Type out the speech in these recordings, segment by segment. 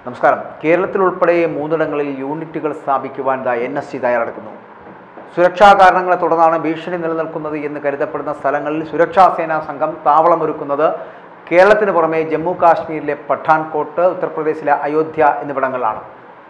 നമസ്കാരം കേരളത്തിൽ ഉൾപ്പെടെ മൂന്നിടങ്ങളിൽ യൂണിറ്റുകൾ സ്ഥാപിക്കുവാൻ ദാ എൻ എസ് സി തയ്യാറെടുക്കുന്നു സുരക്ഷാ കാരണങ്ങളെ തുടർന്നാണ് ഭീഷണി നിലനിൽക്കുന്നത് എന്ന് കരുതപ്പെടുന്ന സ്ഥലങ്ങളിൽ സുരക്ഷാ സേനാ സംഘം താവളമൊരുക്കുന്നത് കേരളത്തിന് പുറമെ ജമ്മു കാശ്മീരിലെ പഠാൻകോട്ട് ഉത്തർപ്രദേശിലെ അയോധ്യ എന്നിവിടങ്ങളിലാണ്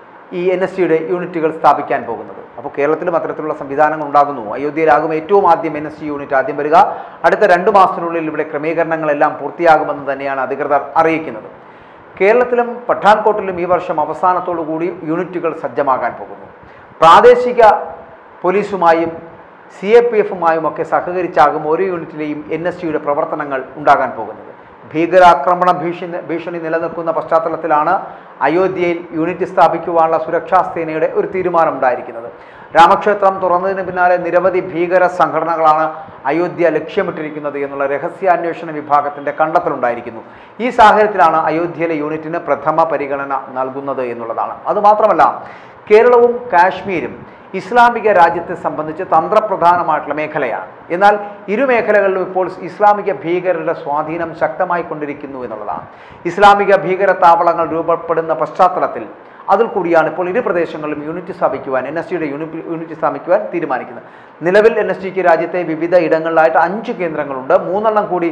ഈ എൻ എസ് സിയുടെ യൂണിറ്റുകൾ സ്ഥാപിക്കാൻ പോകുന്നത് അപ്പോൾ കേരളത്തിലും അത്തരത്തിലുള്ള സംവിധാനങ്ങൾ ഉണ്ടാകുന്നു അയോധ്യയിലാകും ഏറ്റവും ആദ്യം എൻ എസ് സി യൂണിറ്റ് ആദ്യം വരിക അടുത്ത രണ്ട് മാസത്തിനുള്ളിൽ ഇവിടെ ക്രമീകരണങ്ങളെല്ലാം പൂർത്തിയാകുമെന്ന് തന്നെയാണ് അധികൃതർ അറിയിക്കുന്നത് കേരളത്തിലും പഠാൻകോട്ടിലും ഈ വർഷം അവസാനത്തോടു കൂടി യൂണിറ്റുകൾ സജ്ജമാകാൻ പോകുന്നു പ്രാദേശിക പോലീസുമായും സി എ പി എഫുമായും ഒക്കെ സഹകരിച്ചാകും ഓരോ യൂണിറ്റിലെയും എൻ എസ് സിയുടെ പ്രവർത്തനങ്ങൾ ഉണ്ടാകാൻ പോകുന്നത് ഭീകരാക്രമണ ഭീഷണി ഭീഷണി നിലനിൽക്കുന്ന പശ്ചാത്തലത്തിലാണ് അയോധ്യയിൽ യൂണിറ്റ് സ്ഥാപിക്കുവാനുള്ള സുരക്ഷാ സേനയുടെ ഒരു തീരുമാനം ഉണ്ടായിരിക്കുന്നത് രാമക്ഷേത്രം തുറന്നതിന് പിന്നാലെ നിരവധി ഭീകര സംഘടനകളാണ് അയോധ്യ ലക്ഷ്യമിട്ടിരിക്കുന്നത് എന്നുള്ള രഹസ്യാന്വേഷണ വിഭാഗത്തിന്റെ കണ്ടെത്തലുണ്ടായിരിക്കുന്നു ഈ സാഹചര്യത്തിലാണ് അയോധ്യയിലെ യൂണിറ്റിന് പ്രഥമ പരിഗണന നൽകുന്നത് എന്നുള്ളതാണ് അതുമാത്രമല്ല കേരളവും കാശ്മീരും ഇസ്ലാമിക രാജ്യത്തെ സംബന്ധിച്ച് തന്ത്രപ്രധാനമായിട്ടുള്ള മേഖലയാണ് എന്നാൽ ഇരു മേഖലകളിലും ഇപ്പോൾ ഇസ്ലാമിക ഭീകരരുടെ സ്വാധീനം ശക്തമായി കൊണ്ടിരിക്കുന്നു എന്നുള്ളതാണ് ഇസ്ലാമിക ഭീകര താവളങ്ങൾ രൂപപ്പെടുന്ന പശ്ചാത്തലത്തിൽ അതിൽ കൂടിയാണ് ഇപ്പോൾ ഇരു പ്രദേശങ്ങളിലും യൂണിറ്റ് സ്ഥാപിക്കുവാൻ എൻ എസ് ജിയുടെ യൂണിറ്റ് സ്ഥാപിക്കുവാൻ തീരുമാനിക്കുന്നത് നിലവിൽ എൻ എസ് ജിക്ക് രാജ്യത്തെ വിവിധ ഇടങ്ങളിലായിട്ട് അഞ്ച് കേന്ദ്രങ്ങളുണ്ട് മൂന്നെണ്ണം കൂടി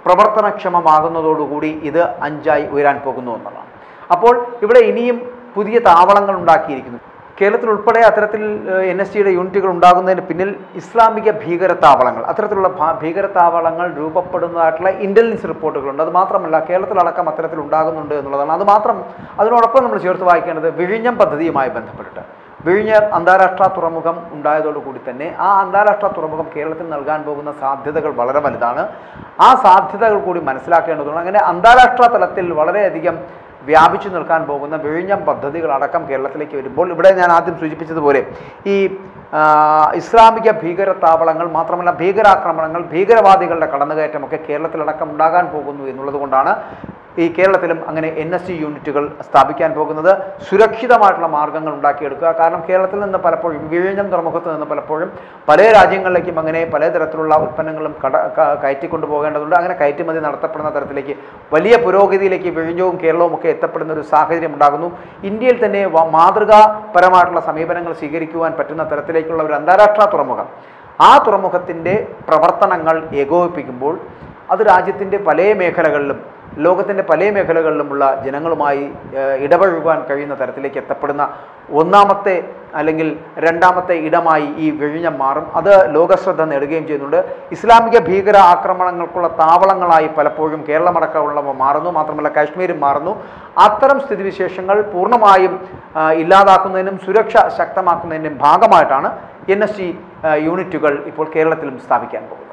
പ്രവർത്തനക്ഷമമാകുന്നതോടുകൂടി ഇത് അഞ്ചായി ഉയരാൻ പോകുന്നു എന്നുള്ളതാണ് അപ്പോൾ ഇവിടെ ഇനിയും പുതിയ താവളങ്ങൾ ഉണ്ടാക്കിയിരിക്കുന്നു കേരളത്തിൽ ഉൾപ്പെടെ അത്തരത്തിൽ എൻ എസ് ജിയുടെ യൂണിറ്റുകൾ ഉണ്ടാകുന്നതിന് പിന്നിൽ ഇസ്ലാമിക ഭീകര താവളങ്ങൾ അത്തരത്തിലുള്ള ഭാ- ഭീകര താവളങ്ങൾ രൂപപ്പെടുന്നതായിട്ടുള്ള ഇൻ്റലിജൻസ് റിപ്പോർട്ടുകളുണ്ട് അത് മാത്രമല്ല കേരളത്തിലടക്കം അത്തരത്തിൽ ഉണ്ടാകുന്നുണ്ട് എന്നുള്ളതാണ് അത് മാത്രം അതിനോടൊപ്പം നമ്മൾ ചേർത്ത് വായിക്കേണ്ടത് വിഴിഞ്ഞം പദ്ധതിയുമായി ബന്ധപ്പെട്ടിട്ട് വിഴിഞ്ഞം അന്താരാഷ്ട്ര തുറമുഖം ഉണ്ടായതോടുകൂടി തന്നെ ആ അന്താരാഷ്ട്ര തുറമുഖം കേരളത്തിൽ നൽകാൻ പോകുന്ന സാധ്യതകൾ വളരെ വലുതാണ് ആ സാധ്യതകൾ കൂടി മനസ്സിലാക്കേണ്ടതുണ്ട് അങ്ങനെ അന്താരാഷ്ട്ര തലത്തിൽ വളരെയധികം വ്യാപിച്ചു നിൽക്കാൻ പോകുന്ന വിഴിഞ്ഞം പദ്ധതികളടക്കം കേരളത്തിലേക്ക് വരുമ്പോൾ ഇവിടെ ഞാൻ ആദ്യം സൂചിപ്പിച്ചതുപോലെ ഈ ആ, ഇസ്ലാമിക ഭീകര താവളങ്ങൾ മാത്രമല്ല ഭീകരാക്രമണങ്ങൾ ഭീകരവാദികളുടെ കടന്നുകയറ്റമൊക്കെ കേരളത്തിലടക്കം ഉണ്ടാകാൻ പോകുന്നു എന്നുള്ളത് കൊണ്ടാണ് ഈ കേരളത്തിലും അങ്ങനെ എൻ എസ് സി യൂണിറ്റുകൾ സ്ഥാപിക്കാൻ പോകുന്നത് സുരക്ഷിതമായിട്ടുള്ള മാർഗ്ഗങ്ങൾ ഉണ്ടാക്കിയെടുക്കുക കാരണം കേരളത്തിൽ നിന്ന് പലപ്പോഴും വിഴിഞ്ഞം തുറമുഖത്ത് നിന്ന് പലപ്പോഴും പല രാജ്യങ്ങളിലേക്കും അങ്ങനെ പലതരത്തിലുള്ള ഉൽപ്പന്നങ്ങളും കട ക- കയറ്റിക്കൊണ്ടു പോകേണ്ടതുണ്ട് അങ്ങനെ കയറ്റുമതി നടത്തപ്പെടുന്ന തരത്തിലേക്ക് വലിയ പുരോഗതിയിലേക്ക് വിഴിഞ്ഞവും കേരളവും ഒക്കെ എത്തപ്പെടുന്ന ഒരു സാഹചര്യം ഉണ്ടാകുന്നു ഇന്ത്യയിൽ തന്നെ വ- മാതൃകാപരമായിട്ടുള്ള സമീപനങ്ങൾ സ്വീകരിക്കുവാൻ പറ്റുന്ന തരത്തിലേക്കുള്ള ഒരു അന്താരാഷ്ട്ര തുറമുഖം ആ തുറമുഖത്തിൻ്റെ പ്രവർത്തനങ്ങൾ ഏകോപിപ്പിക്കുമ്പോൾ അത് രാജ്യത്തിൻ്റെ പല മേഖലകളിലും ലോകത്തിൻ്റെ പല മേഖലകളിലുമുള്ള ജനങ്ങളുമായി ഏഹ്, ഇടപഴകുവാൻ കഴിയുന്ന തരത്തിലേക്ക് എത്തപ്പെടുന്ന ഒന്നാമത്തെ അല്ലെങ്കിൽ രണ്ടാമത്തെ ഇടമായി ഈ വിഴിഞ്ഞം മാറും അത് ലോകശ്രദ്ധ നേടുകയും ചെയ്യുന്നുണ്ട് ഇസ്ലാമിക ഭീകര ആക്രമണങ്ങൾക്കുള്ള താവളങ്ങളായി പലപ്പോഴും കേരളമടക്കമുള്ളവ മാറുന്നു മാത്രമല്ല കാശ്മീരും മാറുന്നു അത്തരം സ്ഥിതിവിശേഷങ്ങൾ പൂർണ്ണമായും ആ, ഇല്ലാതാക്കുന്നതിനും സുരക്ഷ ശക്തമാക്കുന്നതിനും ഭാഗമായിട്ടാണ് എൻ എസ് യൂണിറ്റുകൾ ഇപ്പോൾ കേരളത്തിലും സ്ഥാപിക്കാൻ പോകുന്നത്